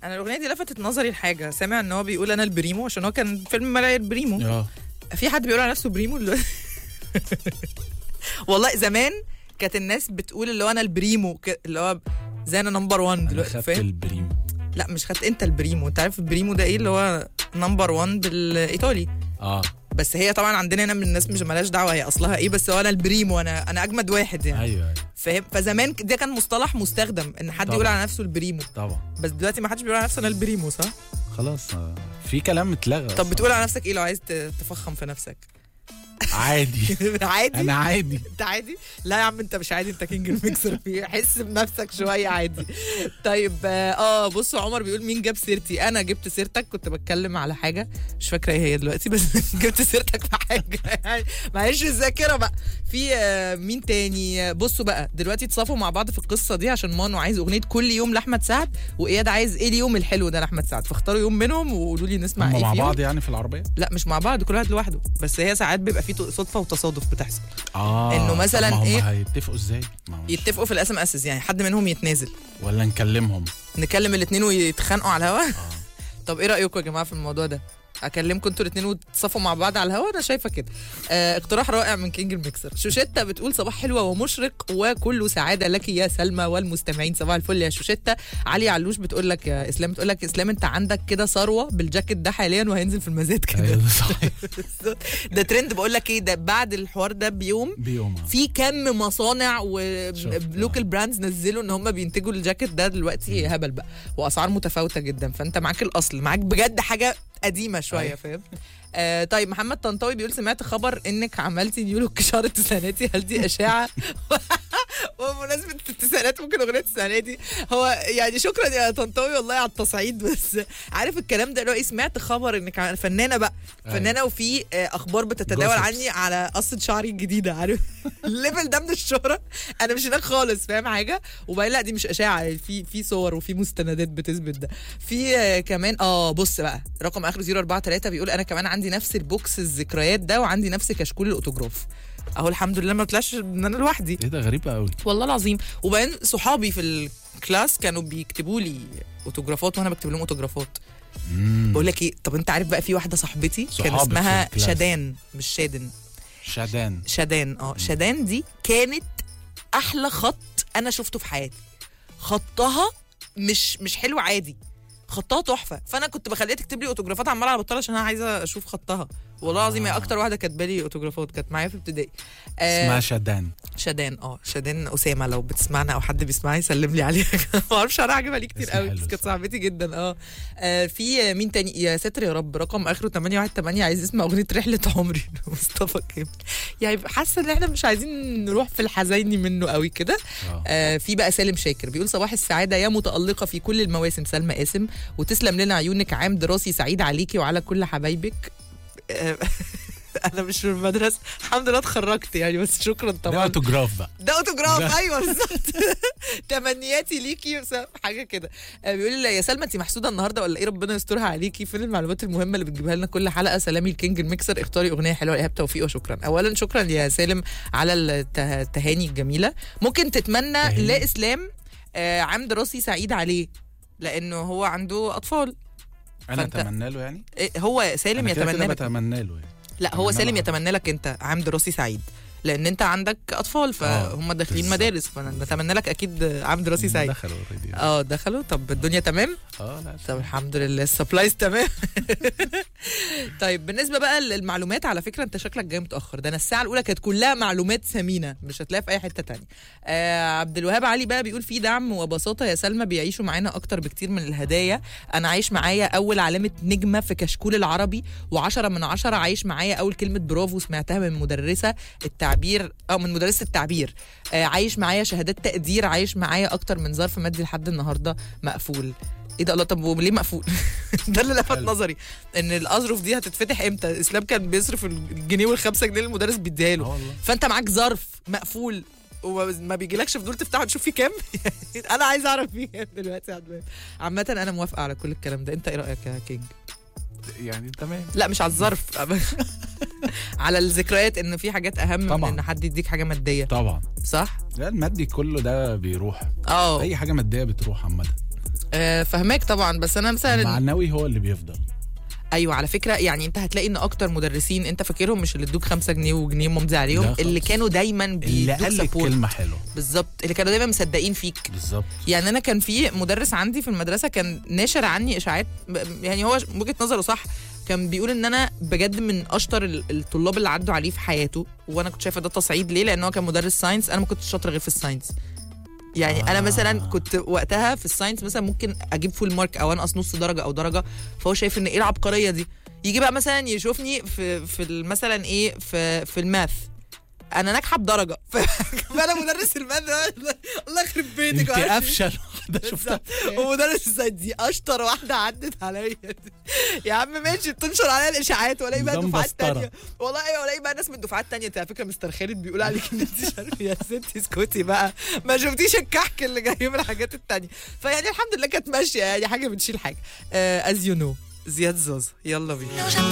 انا الاغنيه دي لفتت نظري لحاجه سامع ان هو بيقول انا البريمو عشان هو كان فيلم ملاهي البريمو اه في حد بيقول على نفسه بريمو دلوقتي والله زمان كانت الناس بتقول اللي هو انا البريمو ك- اللي هو زي انا نمبر 1 انا دلوقتي خدت فاهم البريم لا مش خدت انت البريمو انت عارف البريمو ده ايه اللي هو نمبر 1 بالايطالي اه بس هي طبعا عندنا هنا من الناس مش مالهاش دعوه هي اصلها ايه بس هو انا البريمو انا انا اجمد واحد يعني ايوه ايوه فاهم فزمان ده كان مصطلح مستخدم ان حد طبعا. يقول على نفسه البريمو طبعا بس دلوقتي ما حدش بيقول على نفسه انا البريمو صح خلاص آه. في كلام اتلغى طب أصلاً. بتقول على نفسك ايه لو عايز ت- تفخم في نفسك عادي عادي انا عادي انت عادي لا يا عم انت مش عادي انت كينج الميكسر حس بنفسك شويه عادي طيب اه آه، بصوا عمر بيقول مين جاب سيرتي انا جبت سيرتك كنت بتكلم على حاجه مش فاكره ايه هي دلوقتي بس جبت سيرتك في حاجه يعني معلش الذاكره بقى في آه، مين تاني آه، بصوا بقى دلوقتي اتصافوا مع بعض في القصه دي عشان مانو عايز اغنيه كل يوم لاحمد سعد واياد عايز ايه اليوم الحلو ده لاحمد سعد فاختاروا يوم منهم وقولوا لي نسمع هم ايه مع فيهم. بعض يعني في العربيه لا مش مع بعض كل واحد لوحده بس هي ساعات بيبقى في صدفه وتصادف بتحصل اه إنه مثلاً طب ما هم إيه؟ هيتفقوا ازاي ما هو مش- يتفقوا في الاس ام اس يعني حد منهم يتنازل ولا نكلمهم نكلم الاثنين ويتخانقوا على الهوا اه طب ايه رايكم يا جماعه في الموضوع ده اكلمكم انتوا الاثنين وتصفوا مع بعض على الهوا انا شايفه كده آه اقتراح رائع من كينج الميكسر شوشيتا بتقول صباح حلوه ومشرق وكل سعاده لك يا سلمى والمستمعين صباح الفل يا شوشيتا علي علوش بتقول لك يا اسلام بتقول لك اسلام انت عندك كده ثروه بالجاكيت ده حاليا وهينزل في المزاد ايوه كده ده صحيح ده ترند بقول لك ايه ده بعد الحوار ده بيوم بيوم آه. في كم مصانع شفت، ولوكال آه. براندز نزلوا ان هم بينتجوا الجاكيت ده دلوقتي هبل بقى واسعار متفاوته جدا فانت معاك الاصل معاك بجد حاجه قديمه شويه أيوة. فاهم آه طيب محمد طنطاوي بيقول سمعت خبر انك عملتي نيو لوك شهر التسعيناتي هل دي اشاعه وبمناسبه التسعينات ممكن اغنيه التسعيناتي هو يعني شكرا يا طنطاوي والله على التصعيد بس عارف الكلام ده اللي هو ايه سمعت خبر انك ع- فنانه بقى أيوة. فنانه وفي آه، اخبار بتتداول Gossips. عني على قصه شعري الجديده عارف الليفل ده من الشهره انا مش هناك خالص فاهم حاجه وبعدين لا دي مش اشاعه في في صور وفي مستندات بتثبت ده في آه، كمان اه بص بقى رقم اخره 043 بيقول انا كمان عندي نفس البوكس الذكريات ده وعندي نفس كشكول الاوتوجراف اهو الحمد لله ما طلعش ان انا لوحدي ايه ده غريب قوي والله العظيم وبعدين صحابي في الكلاس كانوا بيكتبوا لي اوتوجرافات وانا بكتب لهم اوتوجرافات بقول لك ايه طب انت عارف بقى في واحده صاحبتي كان صحابك في اسمها الكلاس. شادان مش شادن شادان شادان اه شادان دي كانت احلى خط انا شفته في حياتي خطها مش مش حلو عادي خطها تحفه فانا كنت بخليها تكتب لي اوتوجرافات عماله على بطال عشان انا عايزه اشوف خطها والله العظيم هي آه. اكتر واحده كاتبه لي اوتوجرافات كانت معايا في ابتدائي آه، اسمها شادان شادان اه شادان اسامه لو بتسمعنا او حد بيسمعها يسلم لي عليها ما اعرفش انا عاجبها ليه كتير اسم قوي حلو بس كانت الصراحة. صاحبتي جدا اه آه، في آه، مين تاني يا ساتر يا رب رقم اخره 818 عايز يسمع اغنيه رحله عمري مصطفى كامل يعني حاسه ان احنا مش عايزين نروح في الحزيني منه قوي كده اه آه في بقى سالم شاكر بيقول صباح السعاده يا متالقه في كل المواسم سلمى قاسم وتسلم لنا عيونك عام دراسي سعيد عليكي وعلى كل حبايبك آه، انا مش في المدرسه الحمد لله اتخرجت يعني بس شكرا ده طبعا اوتوجراف بقى ده اوتوجراف ده. ايوه بالظبط تمنياتي ليكي بس حاجه كده آه، بيقول لي يا سلمى انت محسوده النهارده ولا ايه ربنا يسترها عليكي فين المعلومات المهمه اللي بتجيبها لنا كل حلقه سلامي الكينج الميكسر اختاري اغنيه حلوه ايهاب توفيق وشكرا اولا شكرا يا سالم على الته- التهاني الجميله ممكن تتمنى تهاني. لاسلام آه، عام دراسي سعيد عليه لانه هو عنده اطفال انا فأنت- اتمنى له يعني إيه، هو سالم انا كده يتمنى كده لك بتمنى له يعني لا هو أتمنى سالم له. يتمنى لك انت عام دراسي سعيد لان انت عندك اطفال فهم داخلين بالظبط. مدارس فنتمنى لك اكيد عام دراسي سعيد دخلوا اوريدي اه دخلوا طب الدنيا تمام اه لا طب الحمد لله السبلايز تمام طيب بالنسبه بقى للمعلومات على فكره انت شكلك جاي متاخر ده انا الساعه الاولى كانت كلها معلومات ثمينه مش هتلاقيها في اي حته تانية آه عبد الوهاب علي بقى بيقول في دعم وبساطه يا سلمى بيعيشوا معانا اكتر بكتير من الهدايا انا عايش معايا اول علامه نجمه في كشكول العربي و10 من عشرة عايش معايا اول كلمه برافو سمعتها من مدرسه التعبير او من مدرسه التعبير آه عايش معايا شهادات تقدير عايش معايا اكتر من ظرف مادي لحد النهارده مقفول ايه ده الله طب وليه مقفول ده اللي لفت حلو. نظري ان الاظرف دي هتتفتح امتى اسلام كان بيصرف الجنيه والخمسة جنيه اللي المدرس بيديها اه له والله فانت معاك ظرف مقفول وما بيجيلكش فضول تفتحه تشوف فيه كام انا عايز اعرف فيه كام دلوقتي يا عدنان. عامة انا موافقة على كل الكلام ده انت ايه رأيك يا كينج يعني تمام لا مش على الظرف على الذكريات ان في حاجات اهم من طبعا. ان حد يديك حاجة مادية طبعا صح لا المادي كله ده بيروح اه اي حاجه ماديه بتروح عامه آه فهماك طبعا بس انا مثلا معنوي هو اللي بيفضل ايوه على فكره يعني انت هتلاقي ان اكتر مدرسين انت فاكرهم مش اللي ادوك 5 جنيه وجنيه ممضي عليهم لا خالص. اللي كانوا دايما اللي بيدوك قال لك سبورت كلمه حلوه بالظبط اللي كانوا دايما مصدقين فيك بالظبط يعني انا كان في مدرس عندي في المدرسه كان ناشر عني اشاعات ب- يعني هو وجهه نظره صح كان بيقول ان انا بجد من اشطر ال- الطلاب اللي عدوا عليه في حياته وانا كنت شايفه ده تصعيد ليه لان هو كان مدرس ساينس انا ما كنتش شاطره غير في الساينس يعني آه. انا آه. مثلا كنت وقتها في الساينس مثلا ممكن اجيب فول مارك او انقص نص درجه او درجه فهو شايف ان ايه العبقريه دي يجي بقى مثلا يشوفني في في ال- مثلا ايه في في الماث انا ناجحه بدرجه ف- فانا مدرس الماث ده، الله يخرب بيتك انت وعارف- افشل واحده شفتها ومدرس الساينس دي اشطر واحده عدت عليا يا عم ماشي بتنشر عليا الاشاعات والاقي بقى نظام دفعات بسطرة. تانية والله ايوه والاقي بقى ناس من دفعات تانية انت على فكره مستر خالد بيقول عليك ان انت مش عارف يا ستي اسكتي بقى ما شفتيش الكحك اللي جاي من الحاجات التانية فيعني الحمد لله كانت ماشيه يعني حاجه بتشيل حاجه از يو نو زياد زوز يلا بينا No, j'attends